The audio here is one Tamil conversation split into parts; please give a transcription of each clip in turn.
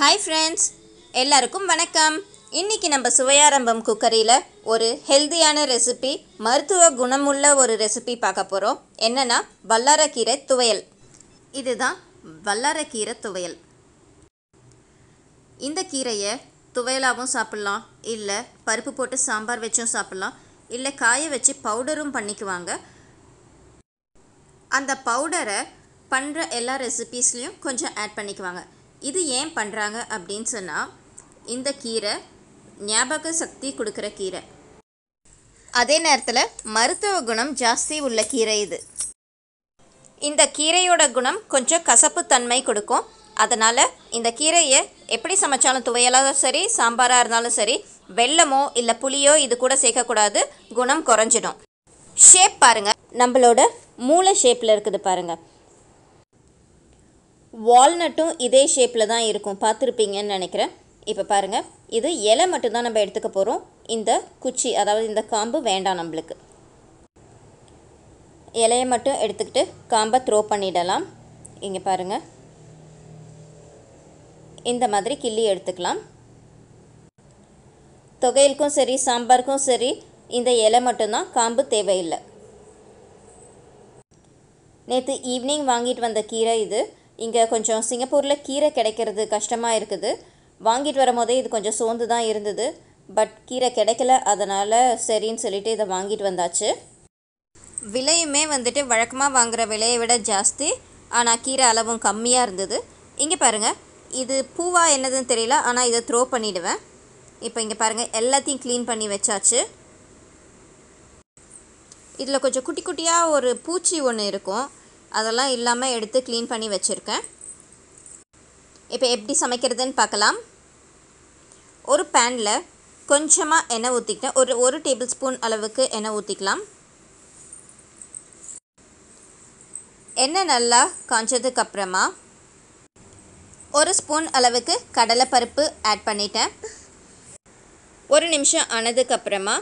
ஹாய் ஃப்ரெண்ட்ஸ் எல்லாருக்கும் வணக்கம் இன்னைக்கு நம்ம சுவையாரம்பம் குக்கரியில் ஒரு ஹெல்தியான ரெசிபி மருத்துவ குணமுள்ள ஒரு ரெசிபி பார்க்க போகிறோம் என்னன்னா வல்லாரக்கீரை துவையல் இதுதான் வல்லாரக்கீரை துவையல் இந்த கீரையை துவையலாகவும் சாப்பிட்லாம் இல்லை பருப்பு போட்டு சாம்பார் வச்சும் சாப்பிட்லாம் இல்லை காய வச்சு பவுடரும் பண்ணிக்குவாங்க அந்த பவுடரை பண்ணுற எல்லா ரெசிபீஸ்லேயும் கொஞ்சம் ஆட் பண்ணிக்குவாங்க இது ஏன் பண்ணுறாங்க அப்படின்னு சொன்னால் இந்த கீரை ஞாபக சக்தி கொடுக்குற கீரை அதே நேரத்தில் மருத்துவ குணம் ஜாஸ்தி உள்ள கீரை இது இந்த கீரையோட குணம் கொஞ்சம் கசப்பு தன்மை கொடுக்கும் அதனால் இந்த கீரையை எப்படி சமைச்சாலும் துவையலாக சரி சாம்பாராக இருந்தாலும் சரி வெல்லமோ இல்லை புளியோ இது கூட சேர்க்கக்கூடாது குணம் குறைஞ்சிடும் ஷேப் பாருங்க நம்மளோட மூளை ஷேப்பில் இருக்குது பாருங்க வால்நட்டும் இதே ஷேப்பில் தான் இருக்கும் பார்த்துருப்பீங்கன்னு நினைக்கிறேன் இப்போ பாருங்கள் இது இலை மட்டும்தான் நம்ம எடுத்துக்க போகிறோம் இந்த குச்சி அதாவது இந்த காம்பு வேண்டாம் நம்மளுக்கு இலையை மட்டும் எடுத்துக்கிட்டு காம்பை த்ரோ பண்ணிடலாம் இங்கே பாருங்கள் இந்த மாதிரி கிள்ளி எடுத்துக்கலாம் தொகையலுக்கும் சரி சாம்பாருக்கும் சரி இந்த இலை மட்டும்தான் காம்பு தேவையில்லை நேற்று ஈவினிங் வாங்கிட்டு வந்த கீரை இது இங்கே கொஞ்சம் சிங்கப்பூரில் கீரை கிடைக்கிறது கஷ்டமாக இருக்குது வாங்கிட்டு வரும்போதே இது கொஞ்சம் சோர்ந்து தான் இருந்தது பட் கீரை கிடைக்கல அதனால் சரின்னு சொல்லிட்டு இதை வாங்கிட்டு வந்தாச்சு விலையுமே வந்துட்டு வழக்கமாக வாங்குகிற விலையை விட ஜாஸ்தி ஆனால் கீரை அளவும் கம்மியாக இருந்தது இங்கே பாருங்கள் இது பூவா என்னதுன்னு தெரியல ஆனால் இதை த்ரோ பண்ணிவிடுவேன் இப்போ இங்கே பாருங்கள் எல்லாத்தையும் க்ளீன் பண்ணி வச்சாச்சு இதில் கொஞ்சம் குட்டி குட்டியாக ஒரு பூச்சி ஒன்று இருக்கும் அதெல்லாம் இல்லாமல் எடுத்து க்ளீன் பண்ணி வச்சுருக்கேன் இப்போ எப்படி சமைக்கிறதுன்னு பார்க்கலாம் ஒரு பேனில் கொஞ்சமாக எண்ணெய் ஊற்றிக்கிட்டேன் ஒரு ஒரு டேபிள் ஸ்பூன் அளவுக்கு எண்ணெய் ஊற்றிக்கலாம் எண்ணெய் நல்லா காஞ்சதுக்கு அப்புறமா ஒரு ஸ்பூன் அளவுக்கு கடலைப்பருப்பு ஆட் பண்ணிட்டேன் ஒரு நிமிஷம் ஆனதுக்கப்புறமா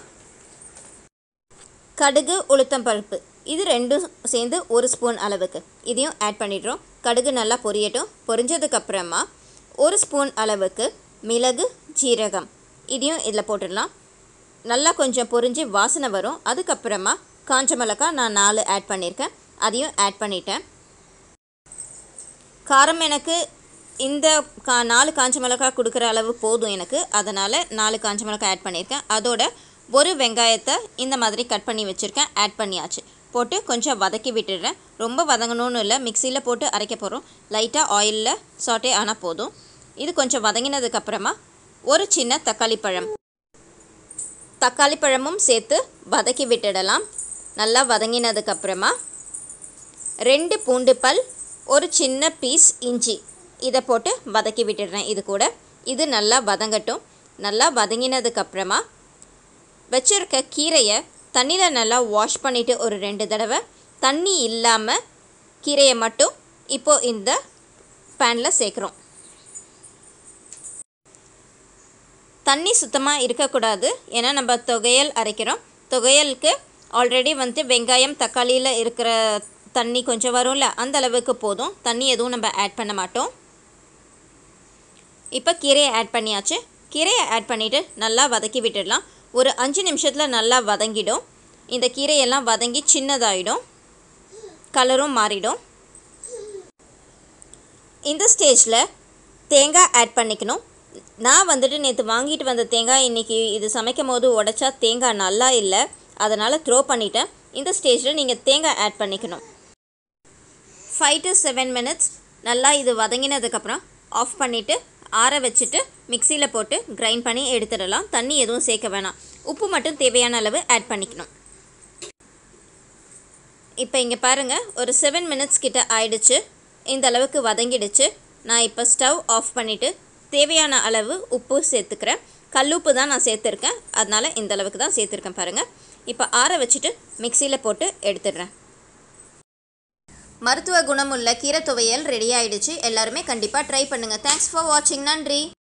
கடுகு உளுத்தம் பருப்பு இது ரெண்டும் சேர்ந்து ஒரு ஸ்பூன் அளவுக்கு இதையும் ஆட் பண்ணிடுறோம் கடுகு நல்லா பொரியட்டும் பொரிஞ்சதுக்கப்புறமா ஒரு ஸ்பூன் அளவுக்கு மிளகு ஜீரகம் இதையும் இதில் போட்டுடலாம் நல்லா கொஞ்சம் பொரிஞ்சு வாசனை வரும் அதுக்கப்புறமா காஞ்ச மிளகாய் நான் நாலு ஆட் பண்ணியிருக்கேன் அதையும் ஆட் பண்ணிட்டேன் காரம் எனக்கு இந்த கா நாலு காஞ்ச மிளகாய் கொடுக்குற அளவு போதும் எனக்கு அதனால் நாலு காஞ்ச மிளகாய் ஆட் பண்ணியிருக்கேன் அதோட ஒரு வெங்காயத்தை இந்த மாதிரி கட் பண்ணி வச்சுருக்கேன் ஆட் பண்ணியாச்சு போட்டு கொஞ்சம் வதக்கி விட்டுடுறேன் ரொம்ப வதங்கணும்னு இல்லை மிக்சியில் போட்டு அரைக்க போகிறோம் லைட்டாக ஆயிலில் சாட்டே ஆனால் போதும் இது கொஞ்சம் வதங்கினதுக்கப்புறமா ஒரு சின்ன தக்காளி பழம் தக்காளி பழமும் சேர்த்து வதக்கி விட்டுடலாம் நல்லா வதங்கினதுக்கப்புறமா ரெண்டு பூண்டு பல் ஒரு சின்ன பீஸ் இஞ்சி இதை போட்டு வதக்கி விட்டுடுறேன் இது கூட இது நல்லா வதங்கட்டும் நல்லா வதங்கினதுக்கப்புறமா வச்சுருக்க கீரையை தண்ணியில் நல்லா வாஷ் பண்ணிவிட்டு ஒரு ரெண்டு தடவை தண்ணி இல்லாமல் கீரையை மட்டும் இப்போது இந்த பேனில் சேர்க்குறோம் தண்ணி சுத்தமாக இருக்கக்கூடாது ஏன்னா நம்ம தொகையல் அரைக்கிறோம் தொகையலுக்கு ஆல்ரெடி வந்து வெங்காயம் தக்காளியில் இருக்கிற தண்ணி கொஞ்சம் வரும்ல அந்த அளவுக்கு போதும் தண்ணி எதுவும் நம்ம ஆட் பண்ண மாட்டோம் இப்போ கீரையை ஆட் பண்ணியாச்சு கீரையை ஆட் பண்ணிவிட்டு நல்லா வதக்கி விட்டுடலாம் ஒரு அஞ்சு நிமிஷத்தில் நல்லா வதங்கிடும் இந்த கீரையெல்லாம் வதங்கி சின்னதாகிடும் கலரும் மாறிடும் இந்த ஸ்டேஜில் தேங்காய் ஆட் பண்ணிக்கணும் நான் வந்துட்டு நேற்று வாங்கிட்டு வந்த தேங்காய் இன்றைக்கி இது சமைக்கும் போது உடச்சா தேங்காய் நல்லா இல்லை அதனால் த்ரோ பண்ணிட்டேன் இந்த ஸ்டேஜில் நீங்கள் தேங்காய் ஆட் பண்ணிக்கணும் ஃபைவ் டு செவன் மினிட்ஸ் நல்லா இது வதங்கினதுக்கப்புறம் ஆஃப் பண்ணிவிட்டு ஆற வச்சுட்டு மிக்சியில் போட்டு கிரைண்ட் பண்ணி எடுத்துடலாம் தண்ணி எதுவும் சேர்க்க வேணாம் உப்பு மட்டும் தேவையான அளவு ஆட் பண்ணிக்கணும் இப்போ இங்கே பாருங்கள் ஒரு செவன் மினிட்ஸ் கிட்ட ஆயிடுச்சு இந்த அளவுக்கு வதங்கிடுச்சு நான் இப்போ ஸ்டவ் ஆஃப் பண்ணிவிட்டு தேவையான அளவு உப்பு சேர்த்துக்கிறேன் கல்லுப்பு தான் நான் சேர்த்துருக்கேன் அதனால் இந்த அளவுக்கு தான் சேர்த்துருக்கேன் பாருங்கள் இப்போ ஆற வச்சுட்டு மிக்சியில் போட்டு எடுத்துடுறேன் மருத்துவ குணமுள்ள கீரை துவையல் ரெடி ஆயிடுச்சு எல்லாருமே கண்டிப்பாக ட்ரை பண்ணுங்கள் தேங்க்ஸ் ஃபார் வாட்சிங் நன்றி